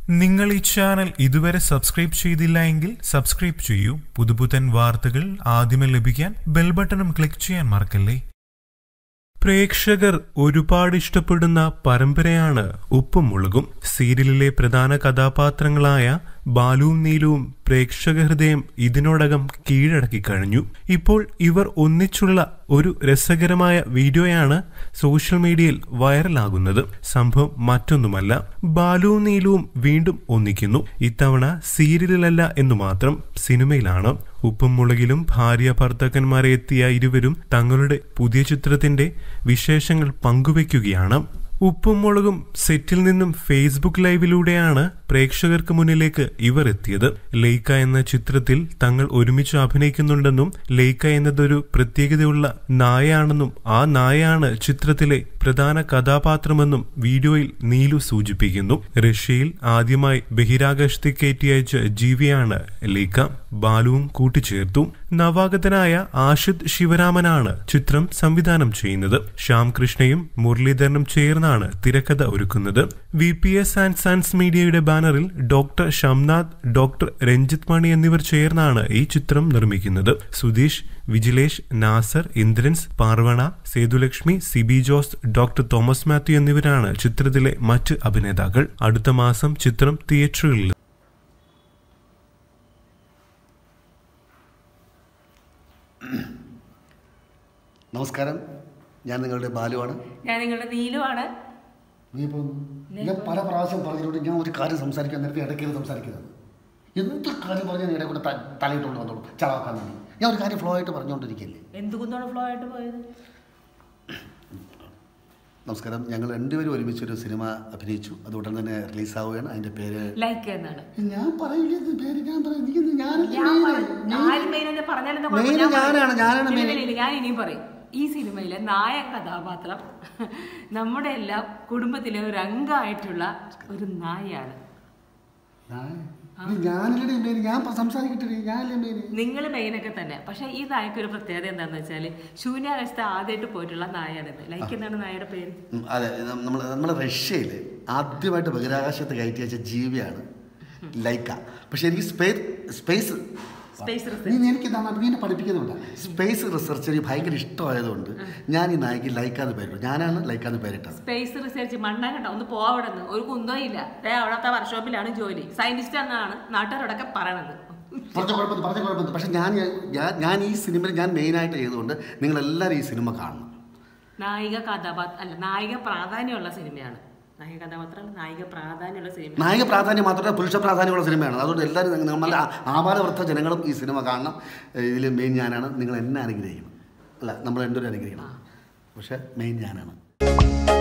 നിങ്ങൾ ഈ ചാനൽ ഇതുവരെ സബ്സ്ക്രൈബ് ചെയ്തില്ല എങ്കിൽ സബ്സ്ക്രൈബ് ചെയ്യൂ പുതുപുത്തൻ വാർത്തകൾ ആദ്യമേ ലഭിക്കാൻ ബെൽ ബട്ടണും ക്ലിക്ക് ചെയ്യാൻ മറക്കല്ലേ പ്രേക്ഷകർ ഒരുപാട് ഇഷ്ടപ്പെടുന്ന പരമ്പരയാണ് ഉപ്പും മുളകും സീരിയലിലെ പ്രധാന കഥാപാത്രങ്ങളായ ബാലുവും നീലുവും പ്രേക്ഷക ഹൃദയം ഇതിനോടകം കീഴടക്കി കഴിഞ്ഞു ഇപ്പോൾ ഇവർ ഒന്നിച്ചുള്ള ഒരു രസകരമായ വീഡിയോയാണ് സോഷ്യൽ മീഡിയയിൽ വൈറലാകുന്നത് സംഭവം മറ്റൊന്നുമല്ല ബാലുവും നീലുവും വീണ്ടും ഒന്നിക്കുന്നു ഇത്തവണ സീരിയലിലല്ല എന്നു മാത്രം സിനിമയിലാണ് ഉപ്പും മുളകിലും ഭാര്യ ഭർത്താക്കന്മാരെ എത്തിയ ഇരുവരും തങ്ങളുടെ പുതിയ ചിത്രത്തിന്റെ വിശേഷങ്ങൾ പങ്കുവയ്ക്കുകയാണ് ഉപ്പും മുളകും സെറ്റിൽ നിന്നും ഫേസ്ബുക്ക് ലൈവിലൂടെയാണ് പ്രേക്ഷകർക്ക് മുന്നിലേക്ക് ഇവർ എത്തിയത് ലെയ്ക്ക എന്ന ചിത്രത്തിൽ തങ്ങൾ ഒരുമിച്ച് അഭിനയിക്കുന്നുണ്ടെന്നും ലെയ്ക്ക എന്നതൊരു പ്രത്യേകതയുള്ള നായയാണെന്നും ആ നായയാണ് ചിത്രത്തിലെ പ്രധാന കഥാപാത്രമെന്നും വീഡിയോയിൽ നീലു സൂചിപ്പിക്കുന്നു റഷ്യയിൽ ആദ്യമായി ബഹിരാകാശത്തേക്ക് കയറ്റിയയച്ച ജീവിയാണ് ലെയ്ക്ക ബാലുവും കൂട്ടിച്ചേർത്തു നവാഗതനായ ആഷിദ് ശിവരാമനാണ് ചിത്രം സംവിധാനം ചെയ്യുന്നത് ശ്യാം കൃഷ്ണയും മുരളീധരനും ചേർന്നാണ് തിരക്കഥ ഒരുക്കുന്നത് V P S and sons മീഡിയയുടെ ബാനറിൽ ഡോക്ടർ ഷംനാഥ് ഡോക്ടർ രഞ്ജിത്ത് മണി എന്നിവർ ചേർന്നാണ് ഈ ചിത്രം നിർമ്മിക്കുന്നത് സുധീഷ് വിജിലേഷ് നാസർ ഇന്ദ്രൻസ് പാർവണ സേതുലക്ഷ്മി സിബി ജോസ് ഡോക്ടർ തോമസ് മാത്യു എന്നിവരാണ് ചിത്രത്തിലെ മറ്റ് അഭിനേതാക്കൾ അടുത്ത മാസം ചിത്രം തിയേറ്ററുകളിൽ നമസ്കാരം ഞാൻ നിങ്ങളുടെ ബാലുവാണ് ഞാൻ നിങ്ങളുടെ നീലുവാണ് നീ ഇപ്പോൾ ഞാൻ പല പ്രാവശ്യം പറഞ്ഞിട്ടുണ്ട് ഞാൻ ഒരു കാര്യം സംസാരിക്കാൻ നേരത്തെ ഇടയ്ക്കൽ സംസാരിക്കുന്നത് എന്ത് കാര്യം പറഞ്ഞാൽ ഇടയിൽ കൂടെ ത- തലയിട്ടുകൊണ്ട് വന്നോളൂ ചളാക്കാൻ വേണ്ടി ഞാൻ ഒരു കാര്യം ഫ്ലോ ആയിട്ട് പറഞ്ഞുകൊണ്ടിരിക്കുകയല്ലേ എന്തുകൊണ്ടാണ് ഫ്ലോ ആയിട്ട് പോയത് നമസ്കാരം ഞങ്ങൾ രണ്ടുപേരും ഒരുമിച്ച് ഒരു സിനിമ അഭിനയിച്ചു അത് ഉടൻ തന്നെ റിലീസാവുകയാണ് അതിൻ്റെ പേര് ലൈക്ക് എന്നാണ് ഞാൻ പറയില്ല ഇത് പേര് ഞാൻ പറയും നീ ഇത് ഞാനല്ലേ ഞാൻ main. പറ- ആര് main എന്ന് പറഞ്ഞാലെന്താ Main കുഴപ്പം? ഞാൻ ഞാനാണ്, പറയും. ഞാനാണ് ഇല്ല, main. ഇല്ല, ഇല്ല, ഞാൻ ഇനിയും പറയും ഈ സിനിമയിലെ നായക കഥാപാത്രം നമ്മുടെ എല്ലാം കുടുംബത്തിലെ ഒരു അംഗമായിട്ടുള്ള ഒരു നായയാണ് ഞാൻ- ഇത് ഞാനല്ലേ main. ഞാൻ പ- സംസാരിക്കട്ടെ ഞാനല്ലേ മെയിൻ നിങ്ങൾ മെയിനൊക്കെ തന്നെ പക്ഷെ ഈ നായക്ക് ഒരു പ്രത്യേകത എന്താണെന്ന് വെച്ചാൽ ശൂന്യാവസ്ഥ ആദ്യമായിട്ട് പോയിട്ടുള്ള നായാണിത് ലൈക്ക് എന്താണ് നായയുടെ പേര് ഉം, അതെ നമ്മൾ നമ്മുടെ റഷ്യയിൽ ആദ്യമായിട്ട് ബഹിരാകാശത്ത് കയറ്റി വെച്ച ജീവിയാണ് ലൈക്ക പക്ഷെ എനിക്ക് സ്പേസ് സ്പേസ് സ്പേസ് നീ റിസർച്ച് എനിക്ക് നന്നായിട്ട് നീ എന്നെ പഠിപ്പിക്കുന്നുണ്ട് സ്പേസ് റിസർച്ച് എനിക്ക് ഭയങ്കര ഇഷ്ടമായതുകൊണ്ട് ഞാൻ ഈ നായിക്ക് ലൈക്കാന്ന് പേരിട്ടു ഞാനാണ് ലൈക്കാന്ന് പേരിട്ടത് സ്പേസ് റിസർച്ച് മണ്ണാകണ്ട ഒന്ന് പോവാവിടെ നിന്ന് ഒരു കുന്തോ ഇല്ല ദേ അവിടുത്തെ വർക്ക്ഷോപ്പിലാണ് ജോലി സയന്റിസ്റ്റ് എന്നാണ് നാട്ടുകാരോടൊക്കെ പറയണത് പറഞ്ഞ കുഴപ്പമില്ല പറഞ്ഞ കുഴപ്പമില്ല പക്ഷെ ഞാൻ ഞാൻ ഞാൻ ഈ സിനിമയിൽ ഞാൻ മെയിനായിട്ട് ചെയ്തുകൊണ്ട് നിങ്ങളെല്ലാവരും ഈ സിനിമ കാണണം നായിക കഥാപാത്രം അല്ല നായിക പ്രാധാന്യമുള്ള സിനിമയാണ് നായിക കഥാപാത്രം അല്ല, നായിക പ്രാധാന്യമുള്ള സിനിമ നായക പ്രാധാന്യം മാത്രമല്ല പുരുഷ പ്രാധാന്യമുള്ള സിനിമയാണ് അതുകൊണ്ട് എല്ലാവരും നമ്മൾ ആപാലവൃദ്ധ ജനങ്ങളും ഈ സിനിമ കാണണം ഇതിൽ മെയിൻ ഞാനാണ് നിങ്ങൾ എന്നെ അനുഗ്രഹിക്കണം അല്ല നമ്മൾ രണ്ടുപേരും അനുഗ്രഹിക്കണം പക്ഷെ മെയിൻ ഞാനാണ്